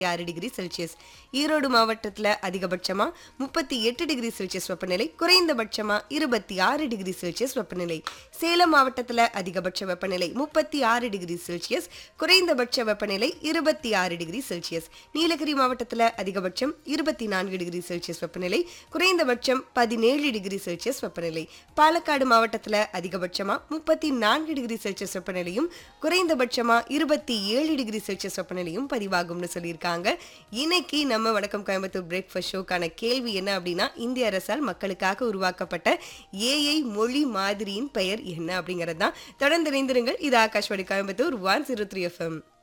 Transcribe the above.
ஆறு degree Celsius Erode மாவட்டத்தில் அதிகபட்சமா முப்பத்தி எட்டு டிகிரி செல்சியஸ் வெப்பநிலை குறைந்தபட்சமா இருபத்தி ஆறு டிகிரி செல்சியஸ் வெப்பநிலை சேலம் மாவட்டத்தில் அதிகபட்ச வெப்பநிலை முப்பத்தி ஆறு டிகிரி செல்சியஸ் குறைந்தபட்ச வெப்பநிலை இருபத்தி ஆறு டிகிரி செல்சியஸ் நீலகிரி மாவட்டத்தில் அதிகபட்சம் இருபத்தி நான்கு டிகிரி செல்சியஸ் வெப்பநிலை குறைந்தபட்சம் பதினேழு டிகிரி செல்சியஸ் வெப்பநிலை பாலக்காடு மாவட்டத்தில் அதிகபட்சமா முப்பத்தி நான்கு டிகிரி செல்சியஸ் வெப்பநிலையும் குறைந்தபட்சமா இருபத்தி ஏழு டிகிரி செல்சியஸ் வெப்பநிலையும் பதிவாகும்னு சொல்லியிருக்காங்க இன்னைக்கு நம்ம வணக்கம் கோயம்புத்தூர் பிரேக்ஃபாஸ்ட் ஷோக்கான கேள்வி என்ன அப்படின்னா இந்திய அரசால் மக்களுக்காக உருவாக்கப்பட்ட ஏஐ மொழி மாதிரியின் பெயர் என்ன அப்படிங்கிறது தான் தொடர்ந்து இணைந்திருங்கள் இது Akashvani Coimbatore one zero three FM